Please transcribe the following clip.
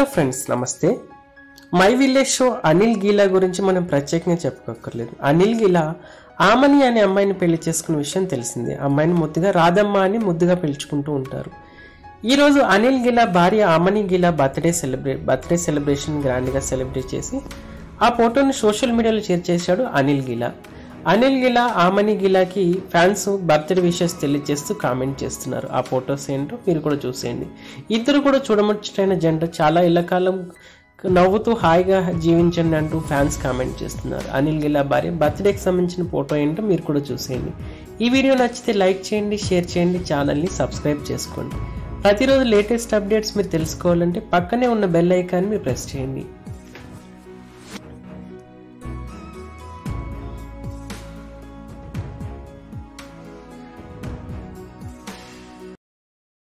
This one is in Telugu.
హలో ఫ్రెండ్స్ నమస్తే my village show Anil Geela గురించి మనం ప్రత్యేకంగా చెప్పుకోక్కర్లేదు అనిల్ గీలా ఆమని అనే అమ్మాయిని పెళ్లి చేసుకున్న విషయం తెలిసిందే అమ్మాయిని ముద్దుగా రాధమ్మ అని ముద్దుగా పిలుచుకుంటూ ఉంటారు ఈరోజు అనిల్ గిలా భార్య Amani Geela birthday celebrate birthday celebration గ్రాండ్గా సెలబ్రేట్ చేసి ఆ ఫోటోని సోషల్ మీడియాలో షేర్ చేశాడు అనిల్ గిలా అనిల్ గిలా ఆమని గిలాకి ఫ్యాన్స్ బర్త్డే విషెస్ తెలియజేస్తూ కామెంట్ చేస్తున్నారు ఆ ఫొటోస్ ఏంటో మీరు కూడా చూసేయండి ఇద్దరు కూడా చూడముచ్చటైన జంట చాలా ఇళ్ళకాలం నవ్వుతూ హాయిగా జీవించండి అంటూ ఫ్యాన్స్ కామెంట్ చేస్తున్నారు అనిల్ గిలా భార్య బర్త్డేకి సంబంధించిన ఫోటో ఏంటో మీరు కూడా చూసేయండి ఈ వీడియో నచ్చితే లైక్ చేయండి షేర్ చేయండి ఛానల్ని సబ్స్క్రైబ్ చేసుకోండి ప్రతిరోజు లేటెస్ట్ అప్డేట్స్ మీరు తెలుసుకోవాలంటే పక్కనే ఉన్న బెల్ ఐకాన్ని మీరు ప్రెస్ చేయండి